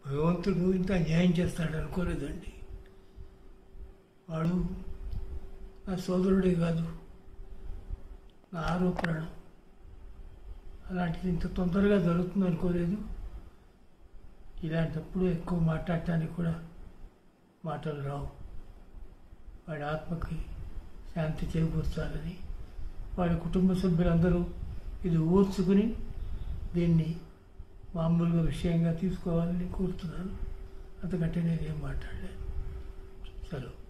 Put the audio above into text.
భగవంతుడు ఇంత అన్యాయం చేస్తాడు అనుకోలేదండి వాడు నా సోదరుడే కాదు నా ఆరో ప్రాణం అలాంటిది ఇంత తొందరగా జరుగుతుంది అనుకోలేదు ఇలాంటప్పుడు ఎక్కువ మాట్లాడటానికి కూడా మాటలు రావు వాడి ఆత్మకి శాంతి చేకూర్చాలని వాడి కుటుంబ సభ్యులందరూ ఇది ఊర్చుకుని దీన్ని మామూలుగా విషయంగా తీసుకోవాలని కోరుతున్నాను అంతకంటే నేనేం మాట్లాడలేను సెలవు